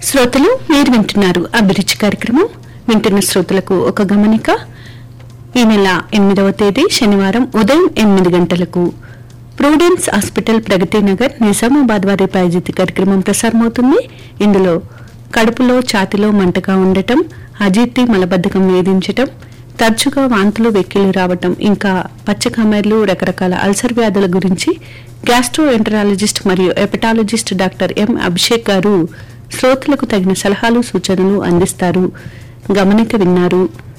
శ్రోతలు మీరు వింటున్నారు అభిరుచి కార్యక్రమం వింటున్న శ్రోతలకు ఒక గమనిక ఈ నెల ఎనిమిదవ తేదీ శనివారం ఉదయం ఎనిమిది గంటలకు ప్రూడెన్స్ హాస్పిటల్ ప్రగతి నగర్ నిజామాబాద్ వారి ప్రాయోజిత కార్యక్రమం ప్రసారమవుతుంది ఇందులో కడుపులో ఛాతిలో మంటగా ఉండటం అజీర్తి మలబద్ధకం వేధించటం తరచుగా వాంతులు వెక్కిలు రావటం ఇంకా పచ్చకమెర్లు రకరకాల అల్సర్ వ్యాధుల గురించి గ్యాస్ట్రో ఎంటరాలజిస్ట్ మరియు hepatologist doctor M Abhishek garu శ్రోతలకు తగిన సలహాలు సూచనలు అందిస్తారు గమనిక విన్నారు